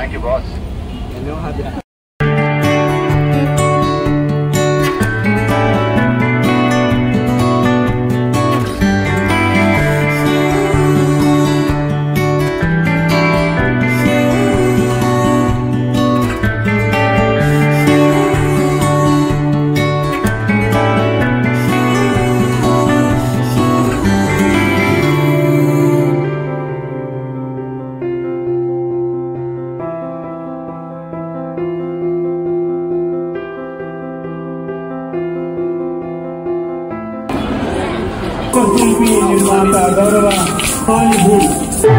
Thank you boss శిల్పి నిర్మాత గౌరవ హాలీవుడ్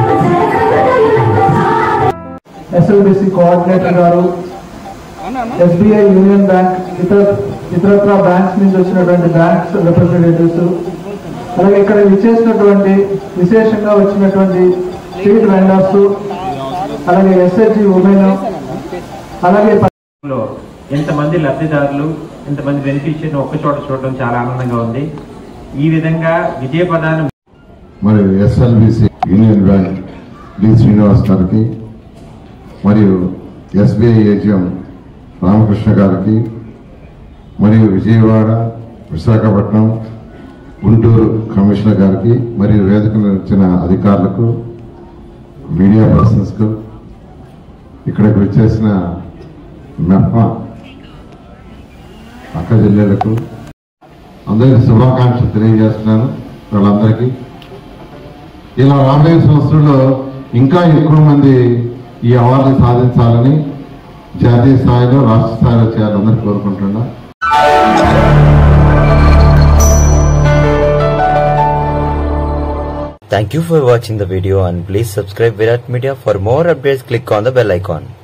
ఎస్ఎల్బిసి కోఆర్డినేటర్ గారు ఎస్బీఐ యూనియన్ బ్యాంక్ ఇతర ఇతరత్ర బ్యాంక్స్ నుంచి వచ్చినటువంటి బ్యాంక్స్ రిప్రజెంటేటివ్స్ అలాగే ఇక్కడ విచ్చేసినటువంటి విశేషంగా వచ్చినటువంటి స్ట్రీట్ వెండర్స్ అలాగే ఎస్హెచ్జి ఉమెన్ అలాగే లో ఎంతమంది లబ్ధిదారులు ఎంతమంది బెనిఫిషియర్ ఒక్క చోట చూడడం చాలా ఆనందంగా ఉంది ఈ విధంగా విజయ పదాన్ని మరియు SLBC union bank D Srinivas గారికి మరియు ఎస్బీఐ ఏజిఎం రామకృష్ణ గారికి మరియు విజయవాడ విశాఖపట్నం గుంటూరు కమిషనర్ గారికి మరియు వేదికను ఇచ్చిన అధికారులకు మీడియా పర్సన్స్కు ఇక్కడికి వచ్చేసిన మెహ్మా అక్క జిల్లాలకు అందరికీ శుభాకాంక్షలు తెలియజేస్తున్నాను వాళ్ళందరికీ ఇలా రాబోయే సంవత్సరంలో ఇంకా ఎక్కువ మంది ఈ అవార్డు సాధించాలని జాతీయ స్థాయిలో రాష్ట్ర స్థాయిలో చేయాలని కోరుకుంటున్నా Thank you for watching the video and please subscribe Virat Media for more updates click on the bell icon.